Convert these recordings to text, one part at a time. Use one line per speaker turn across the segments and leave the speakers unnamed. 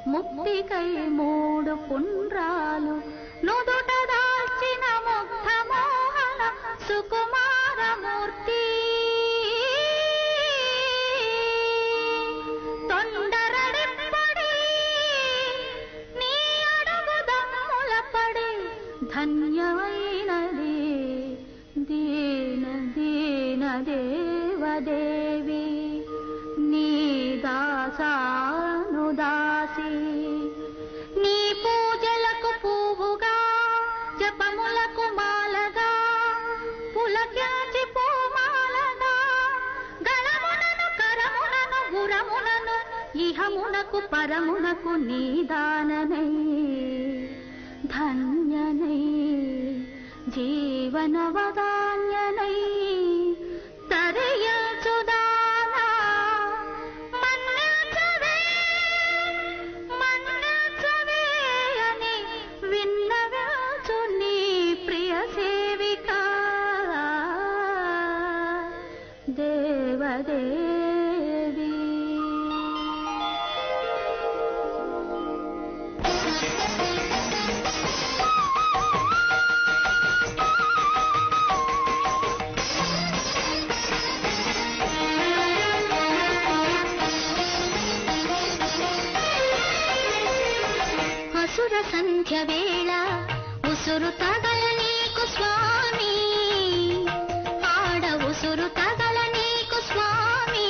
ముక్తికై మూడు పుండ్రాలు నుదుట దాల్చిన ముగ్ధ మోహన సుకుమారమూర్తి తొండరడిప్పడి నీ అడుగు దమ్ములపడి ధన్యమైనది దీన దీన దేవదేవి నీ దాసాను దాసి నీ పూజలకు పువ్వుగా జపములకు మాలగా పులకించి పూమాలగా గళమునను కరమునను గురమునను ఇహమునకు పరమునకు నీదాననై ధన్యనై జీవనవదాన్యనై తరయచుదానా మన్నచవే మన్నచవే అని విన్నవచ్చు నీ ప్రియ సేవిక దేవదేవి అసుర సంధ్య వేళ ఉసురు తగల నీకు స్వామి ఆడ ఉసురు తగల నీకు స్వామి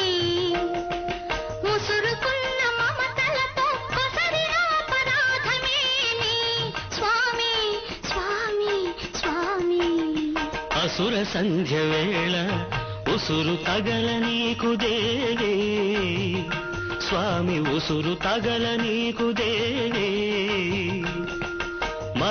ముసురుకున్న మమతలతో కొసరిన అపరాధమేమి స్వామి స్వామి స్వామి
అసుర సంధ్య వేళ ఉసురు తగల నీకు దేవే స్వామి ఉసురు తగల నీకు దేవే